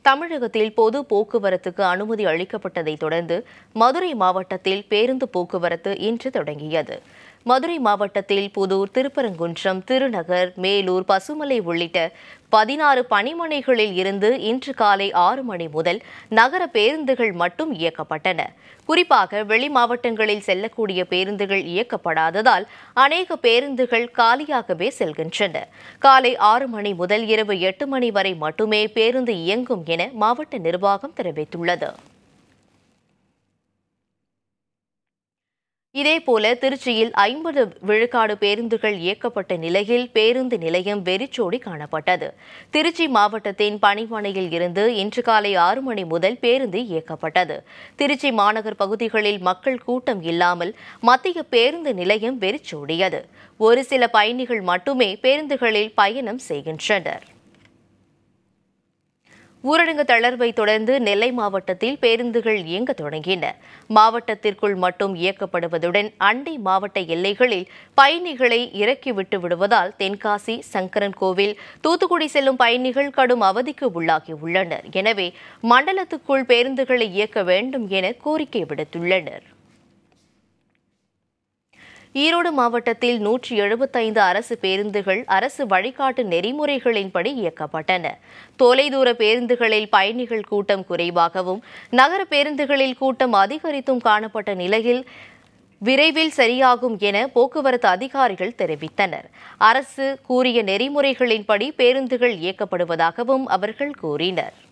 தமிழகத்தில் பொது போக்குவரத்துக்கு அனுமதி அளிக்கப்பட்டதைத் தொடர்ந்து மதுரை மாவட்டத்தில் பேருந்து போக்குவரத்து இன்று தொடங்கியது மதுரை மாவட்டத்தில் புதூர் திருப்பரங்குன்றம் திருநகர் மேலூர் பசுமலை உள்ளிட்ட பதினாறு பணிமனைகளில் இருந்து இன்று காலை ஆறு மணி முதல் நகர பேருந்துகள் மட்டும் இயக்கப்பட்டன குறிப்பாக வெளி மாவட்டங்களில் செல்லக்கூடிய பேருந்துகள் இயக்கப்படாததால் அநேக பேருந்துகள் காலியாகவே செல்கின்றன காலை ஆறு மணி முதல் இரவு எட்டு மணி வரை மட்டுமே பேருந்து இயங்கும் என மாவட்ட நிர்வாகம் தெரிவித்துள்ளது இதேபோல திருச்சியில் ஐம்பது விழுக்காடு பேருந்துகள் இயக்கப்பட்ட நிலையில் பேருந்து நிலையம் வெறிச்சோடி காணப்பட்டது திருச்சி மாவட்டத்தின் பணிமனையில் இருந்து இன்று காலை ஆறு மணி முதல் பேருந்து இயக்கப்பட்டது திருச்சி மாநகர் பகுதிகளில் மக்கள் கூட்டம் இல்லாமல் மத்திய பேருந்து நிலையம் வெறிச்சோடியது ஒரு சில பயணிகள் மட்டுமே பேருந்துகளில் பயணம் செய்கின்றனர் ஊரடங்கு தளர்வை தொடர்ந்து நெல்லை மாவட்டத்தில் பேருந்துகள் இயங்க தொடங்கின மாவட்டத்திற்குள் மட்டும் இயக்கப்படுவதுடன் அண்டை மாவட்ட எல்லைகளில் பயணிகளை இறக்கிவிட்டு விடுவதால் தென்காசி சங்கரன் கோவில் தூத்துக்குடி செல்லும் பயணிகள் கடும் அவதிக்கு உள்ளாகியுள்ளனர் எனவே மண்டலத்துக்குள் பேருந்துகளை இயக்க வேண்டும் என கோரிக்கை விடுத்துள்ளனர் ஈரோடு மாவட்டத்தில் நூற்றி எழுபத்தைந்து அரசு பேருந்துகள் அரசு வழிகாட்டு நெறிமுறைகளின்படி இயக்கப்பட்டன தொலைதூர பேருந்துகளில் பயணிகள் கூட்டம் குறைவாகவும் நகர பேருந்துகளில் கூட்டம் அதிகரித்தும் காணப்பட்ட நிலையில் விரைவில் சரியாகும் என போக்குவரத்து அதிகாரிகள் தெரிவித்தனர் அரசு கூறிய நெறிமுறைகளின்படி பேருந்துகள் இயக்கப்படுவதாகவும் அவர்கள் கூறினர்